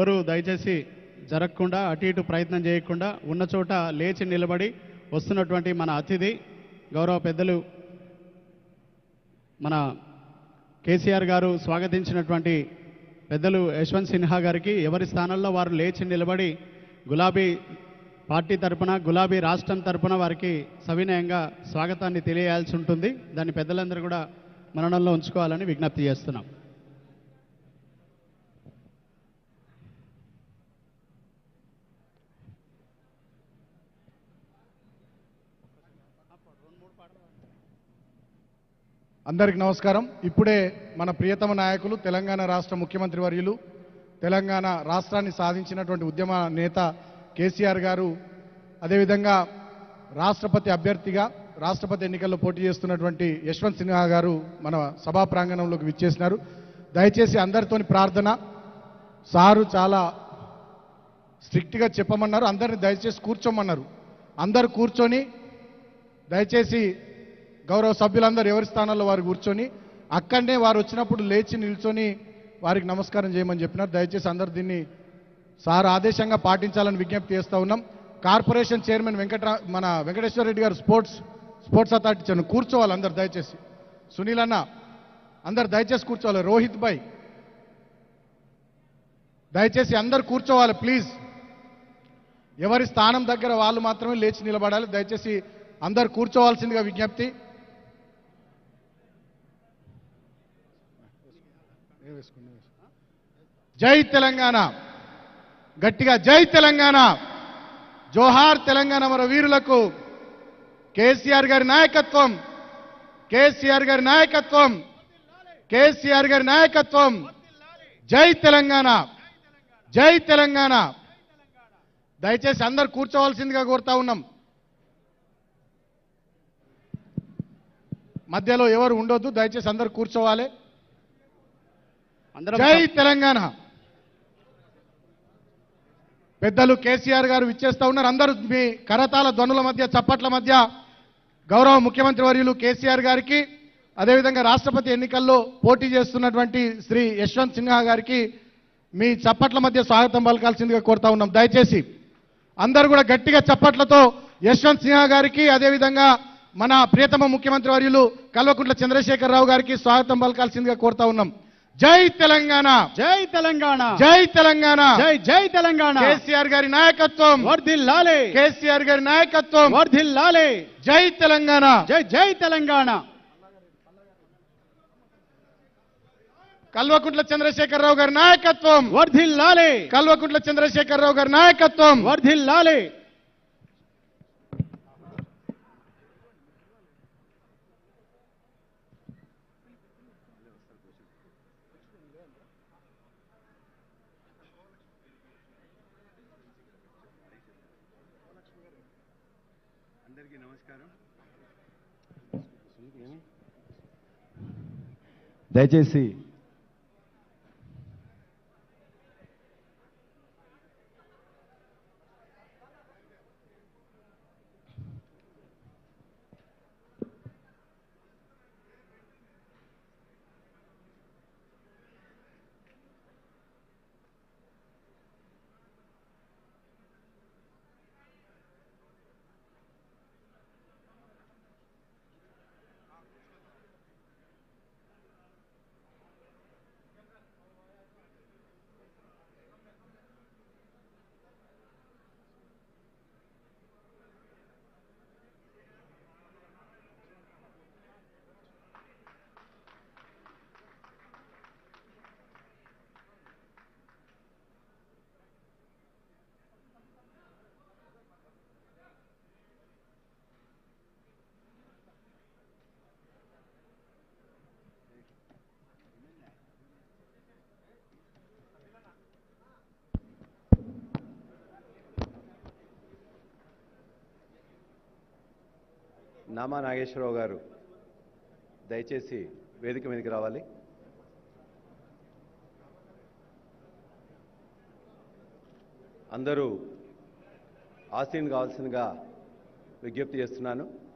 ఎవరు దయచేసి జరగకుండా అటు ఇటు ప్రయత్నం చేయకుండా ఉన్న చోట లేచి నిలబడి వస్తున్నటువంటి మన అతిథి గౌరవ పెద్దలు మన కేసీఆర్ గారు స్వాగతించినటువంటి పెద్దలు యశ్వంత్ సిన్హా గారికి ఎవరి స్థానంలో వారు లేచి నిలబడి గులాబీ పార్టీ తరపున గులాబీ రాష్ట్రం తరపున వారికి సవినయంగా స్వాగతాన్ని తెలియజేయాల్సి ఉంటుంది దాన్ని పెద్దలందరూ కూడా మననంలో ఉంచుకోవాలని విజ్ఞప్తి చేస్తున్నాం అందరికి నమస్కారం ఇప్పుడే మన ప్రియతమ నాయకులు తెలంగాణ రాష్ట్ర ముఖ్యమంత్రి వర్యులు తెలంగాణ రాష్ట్రాన్ని సాధించినటువంటి ఉద్యమ నేత కేసీఆర్ గారు అదేవిధంగా రాష్ట్రపతి అభ్యర్థిగా రాష్ట్రపతి ఎన్నికల్లో పోటీ చేస్తున్నటువంటి యశ్వంత్ సిన్హా గారు మన సభా ప్రాంగణంలోకి విచ్చేసినారు దయచేసి అందరితోని ప్రార్థన సారు చాలా స్ట్రిక్ట్గా చెప్పమన్నారు అందరిని దయచేసి కూర్చోమన్నారు అందరు కూర్చొని దయచేసి గౌరవ సభ్యులందరూ ఎవరి స్థానాల్లో వారు కూర్చొని అక్కడనే వారు వచ్చినప్పుడు లేచి నిల్చొని వారికి నమస్కారం చేయమని చెప్పినారు దయచేసి అందరు దీన్ని సార్ ఆదేశంగా పాటించాలని విజ్ఞప్తి చేస్తా ఉన్నాం కార్పొరేషన్ చైర్మన్ వెంకట్రా మన వెంకటేశ్వర రెడ్డి గారు స్పోర్ట్స్ స్పోర్ట్స్ అథారిటీ చైర్మన్ కూర్చోవాలి అందరు దయచేసి సునీల్ అన్న అందరు దయచేసి కూర్చోవాలి రోహిత్ భాయ్ దయచేసి అందరు కూర్చోవాలి ప్లీజ్ ఎవరి స్థానం దగ్గర వాళ్ళు మాత్రమే లేచి నిలబడాలి దయచేసి అందరు కూర్చోవాల్సిందిగా విజ్ఞప్తి జై తెలంగాణ గట్టిగా జై తెలంగాణ జోహార్ తెలంగాణ మన వీరులకు కేసీఆర్ గారి నాయకత్వం కేసీఆర్ గారి నాయకత్వం కేసీఆర్ గారి నాయకత్వం జై తెలంగాణ జై తెలంగాణ దయచేసి అందరు కూర్చోవాల్సిందిగా కోరుతా ఉన్నాం మధ్యలో ఎవరు ఉండొద్దు దయచేసి అందరు కూర్చోవాలి అందరం జై తెలంగాణ పెద్దలు కేసీఆర్ గారు విచ్చేస్తా ఉన్నారు అందరూ మీ కరతాల ధ్వనుల మధ్య చప్పట్ల మధ్య గౌరవ ముఖ్యమంత్రి వర్యులు కేసీఆర్ గారికి అదేవిధంగా రాష్ట్రపతి ఎన్నికల్లో పోటీ చేస్తున్నటువంటి శ్రీ యశ్వంత్ సిన్హా గారికి మీ చప్పట్ల మధ్య స్వాగతం పలకాల్సిందిగా కోరుతా ఉన్నాం దయచేసి అందరూ కూడా గట్టిగా చప్పట్లతో యశ్వంత్ సిన్హా గారికి అదేవిధంగా మన ప్రియతమ ముఖ్యమంత్రి వర్యులు కల్వకుంట్ల చంద్రశేఖరరావు గారికి స్వాగతం పలకాల్సిందిగా కోరుతా ఉన్నాం జై తెలంగాణ జై తెలంగాణ జై తెలంగాణ జై జై తెలంగాణ కేసీఆర్ గారి నాయకత్వం వర్ధిల్లాలే కేసీఆర్ గారి నాయకత్వం వర్ధిల్లాలే జై తెలంగాణ జై జై తెలంగాణ కల్వకుంట్ల చంద్రశేఖరరావు గారి నాయకత్వం వర్ధిల్లాలే కల్వకుంట్ల చంద్రశేఖరరావు గారి నాయకత్వం వర్ధిల్లాలే అందరికీ నమస్కారం దయచేసి నామా నాగేశ్వరరావు గారు దయచేసి వేదిక మీదకి రావాలి అందరూ ఆసీన్ కావాల్సిందిగా విజ్ఞప్తి చేస్తున్నాను